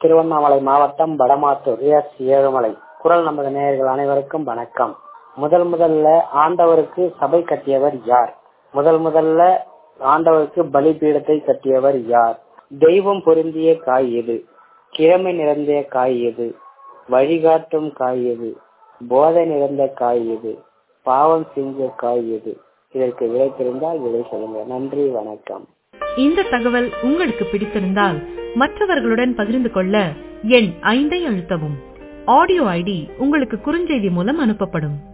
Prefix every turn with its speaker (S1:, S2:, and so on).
S1: திருவண்ணாமலை மாவட்டம் வடமாத்தூர் எஸ் ஏழுமலை குரல் நமது நேயர்கள் அனைவருக்கும் வணக்கம் முதல் முதல்ல ஆண்டவருக்கு சபை கட்டியவர் யார் முதல் முதல்ல ஆண்டவருக்கு பலிபீடத்தை கட்டியவர் யார் தெய்வம் பொருந்திய காய் எது கிழமை நிறைந்த காய் எது வழிகாட்டும் காய் எது போதை நிறைந்த காய் எது பாவம் செஞ்ச காய் எது இதற்கு விடை தெரிந்தால் விடை சொல்லுங்க நன்றி வணக்கம்
S2: இந்த தகவல் உங்களுக்கு பிடித்திருந்தால் மற்றவர்களுடன் பகிர்ந்து கொள்ள எண் ஐந்தை அழுத்தவும் ஆடியோ ஐடி உங்களுக்கு குறுஞ்செய்தி மூலம் அனுப்பப்படும்